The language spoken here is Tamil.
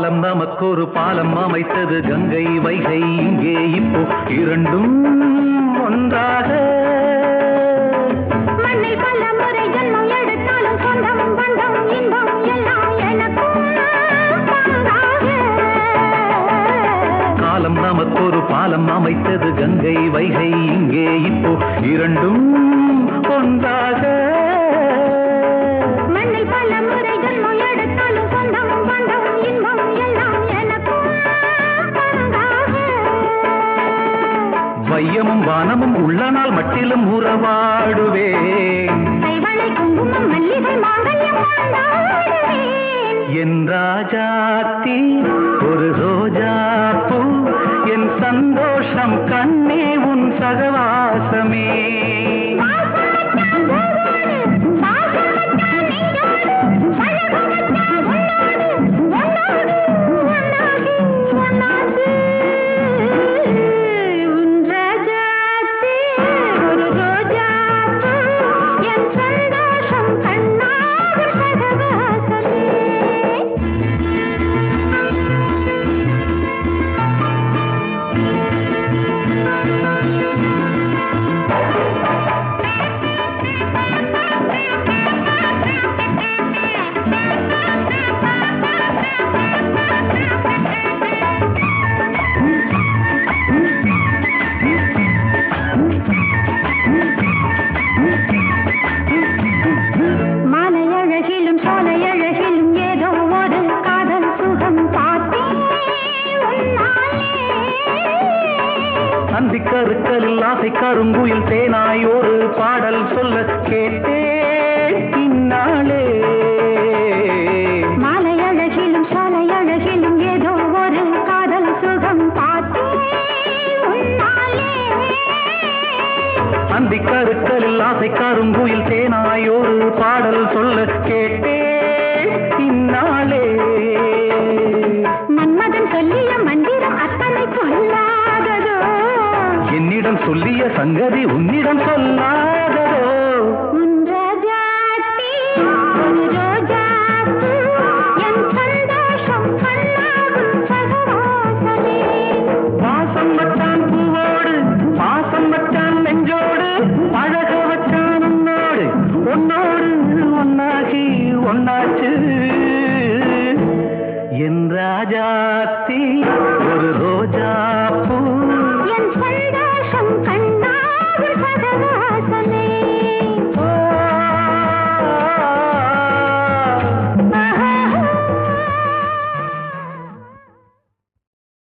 காலம் நமக்கொரு பாலம் அமைத்தது கங்கை வைகை இங்கே இப்போ இரண்டும் ஒன்றாக மண்ணில் பல முறை ஜன்மம் எடுத்தாலும் சொந்தம் பந்தம் இன்பம் எல்லாம் எனக்கும் பங்காக காலம் நமக்கொரு பாலம் அமைத்தது கங்கை வைகை இங்கே இப்போ இரண்டும் ஒன்றாக மண்ணில் பல முறை ஜன்மம் எடுத்தாலும் சொந்தம் பந்தம் இன்பம் எல்லாம் எனக்கும் பங்காக வையமும் வானமும் உள்ள நாள் மட்டிலும் உறவாடுவேன் கைவளை குங்குமம் மல்லிகை மாங்கல்யம் கொண்டாடுவேன் என் ராஜாத்தி ஒரு ரோஜா பூ என் சந்தோஷம் கண்ணே உன் சகவாசமே மாலை அழகிலும் சோலை அழகிலும் ஏதோ ஒரு காதல் சுகம் பார்த்தேன் உன்னாலே அந்தி கருக்கலில் ஆசை கருங்குயில் தேனாய் ஒரு பாடல் சொல்ல கேட்டேன் இந்நாளே மாலை அழகிலும் சாலை அழகிலும் ஏதோ ஒரு காதல் சுகம் பார்த்தேன் உன்னாலே அந்தி கருக்கலில் ஆசை கருங்குயில் தேனாய் ஒரு பாடல் சொல்ல கேட்டேன் இந்நாளே மன்மதன் சொல்லிய மந்திரம் அத்தனை சொல்லாததோ என்னிடம் சொல்லிய சங்கதி உன்னிடம் சொல்லாததோ உன் ரோஜாத்தி ஒரு ரோஜா